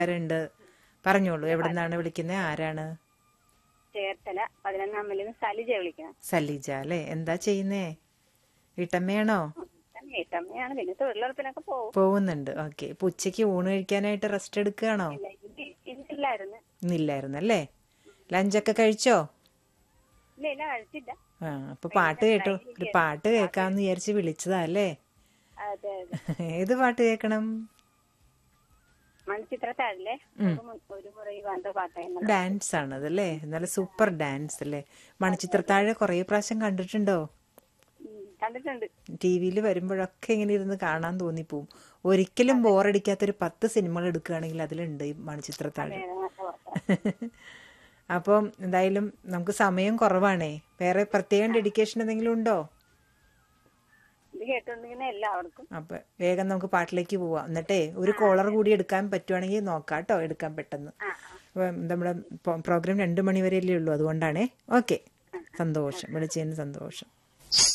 ആരുണ്ട് പറഞ്ഞോളൂ എവിടെ നിന്നാണ് വിളിക്കുന്നത് ആരാണ് ചേർത്തല പതിനൊന്നാം മൈലിൽ സലിജ വിളിക്കണം സലീജ അല്ലേ എന്താ ചെയ്യുന്നേ വീട്ടമ്മയാണോ വീട്ടമ്മയാണ് പിന്നെ തൊഴിലുറപ്പിനൊക്കെ പോകും പോകുന്നുണ്ട് ഓക്കെ ഇപ്പൊ ഉച്ചയ്ക്ക് ഊണ് കഴിക്കാനായിട്ട് റെസ്റ്റ് എടുക്കുകയാണോ ഇല്ല, ഇന്ന് ഇന്നില്ലായിരുന്നു ഇന്നില്ലായിരുന്നു അല്ലേ ലഞ്ചൊക്കെ കഴിച്ചോ ഇല്ല ഇല്ല കഴിച്ചില്ല ആ അപ്പൊ പാട്ട് കേട്ടോ ഒരു പാട്ട് കേൾക്കാന്ന് വിചാരിച്ച് വിളിച്ചതാ അല്ലേ അതെ അതെ ഏത് പാട്ട് കേൾക്കണം മൺചിത്രത്താഴിലെ ഒരു മു- ഒരു മുറി വന്ന പാട്ടായിരുന്നു ഡാൻസ് ആണത് അല്ലേ നല്ല സൂപ്പർ ഡാൻസ് അല്ലേ മണിച്ചിത്രത്താഴെ കുറേ പ്രാവശ്യം കണ്ടിട്ടുണ്ടോ ഉം, കണ്ടിട്ടുണ്ട് ടി വിയിൽ വരുമ്പോഴൊക്കെ ഇങ്ങനെ ഇരുന്ന് കാണാൻ തോന്നിപ്പോവും ഒരിക്കലും ബോറടിക്കാത്തൊരു പത്ത് സിനിമകൾ എടുക്കുകയാണെങ്കിൽ അതിലുണ്ട് ഈ മണിച്ചിത്രത്താഴ് ഏതാ നല്ല പാട്ടാ. അപ്പം എന്തായാലും നമുക്ക് സമയം കുറവാണേ വേറെ പ്രത്യേകം ഡെഡിക്കേഷൻ എന്തെങ്കിലും ഉണ്ടോ ഇത് കേട്ടോണ്ടിരിക്കുന്ന എല്ലാവർക്കും അപ്പൊ വേഗം നമുക്ക് പാട്ടിലേക്ക് പോവാം എന്നിട്ടേ ഒരു കോളർ കൂടി എടുക്കാൻ പറ്റുവാണെങ്കിൽ നോക്കാം കേട്ടോ എടുക്കാൻ പെട്ടെന്ന് ആ അപ്പം നമ്മുടെ പ്രോഗ്രാം രണ്ടു മണി വരെയല്ലേ ഉള്ളൂ അതുകൊണ്ടാണേ ഓക്കെ സന്തോഷം വിളിച്ചതിന് സന്തോഷം